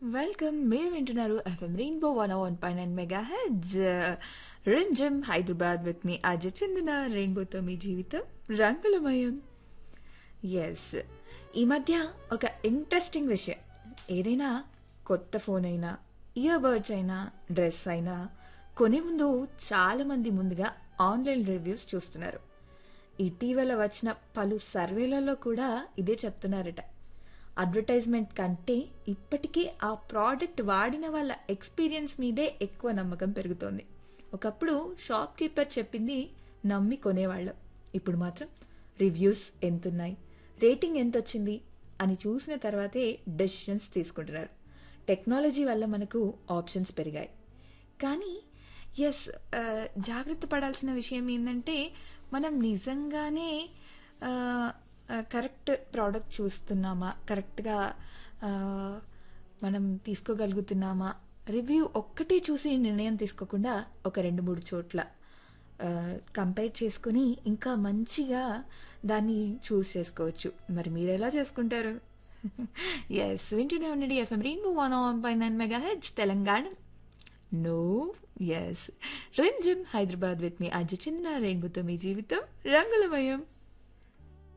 welcome మీరు వింటున్నారు FM rainbow one one పై nine megahertz Rim Jhim Hyderabad with me Ajay Chandana రెయిన్బోతో మీ జీవితం రంగులమయం ఎస్ ఈ మధ్య ఒక ఇంట్రెస్టింగ్ విషయం ఏదైనా కొత్త ఫోన్ అయినా ఇయర్ బడ్స్ అయినా డ్రెస్ అయినా కొనే ముందు చాలా మంది ముందుగా ఆన్లైన్ రివ్యూస్ చూస్తున్నారు ఇటీవల వచ్చిన పలు సర్వేలలో కూడా ఇదే చెప్తున్నారట అడ్వర్టైజ్మెంట్ కంటే ఇప్పటికీ ఆ ప్రోడక్ట్ వాడిన వాళ్ళ ఎక్స్పీరియన్స్ మీదే ఎక్కువ నమ్మకం పెరుగుతోంది ఒకప్పుడు షాప్ కీపర్ చెప్పింది నమ్మి కొనేవాళ్ళం ఇప్పుడు మాత్రం రివ్యూస్ ఎంతున్నాయి రేటింగ్ ఎంత వచ్చింది అని చూసిన తర్వాతే డెసిషన్స్ తీసుకుంటున్నారు టెక్నాలజీ వల్ల మనకు ఆప్షన్స్ పెరిగాయి కానీ ఎస్ జాగ్రత్త పడాల్సిన విషయం ఏంటంటే మనం నిజంగానే కరెక్ట్ ప్రోడక్ట్ చూస్తున్నామా కరెక్ట్గా మనం తీసుకోగలుగుతున్నామా రివ్యూ ఒక్కటే చూసి నిర్ణయం తీసుకోకుండా ఒక రెండు మూడు చోట్ల కంపేర్ చేసుకుని ఇంకా మంచిగా దాన్ని చూస్ చేసుకోవచ్చు మరి మీరు ఎలా చేసుకుంటారు ఎస్ వింటూనే ఉండండి ఎఫ్ఎం రెయిన్బో వన్ వన్ పై నైన్ మెగా హెడ్స్ తెలంగాణ నో yes Rim Jhim Hyderabad with me Ajay చిన్న రెయిన్బోతో మీ జీవితం రంగులమయం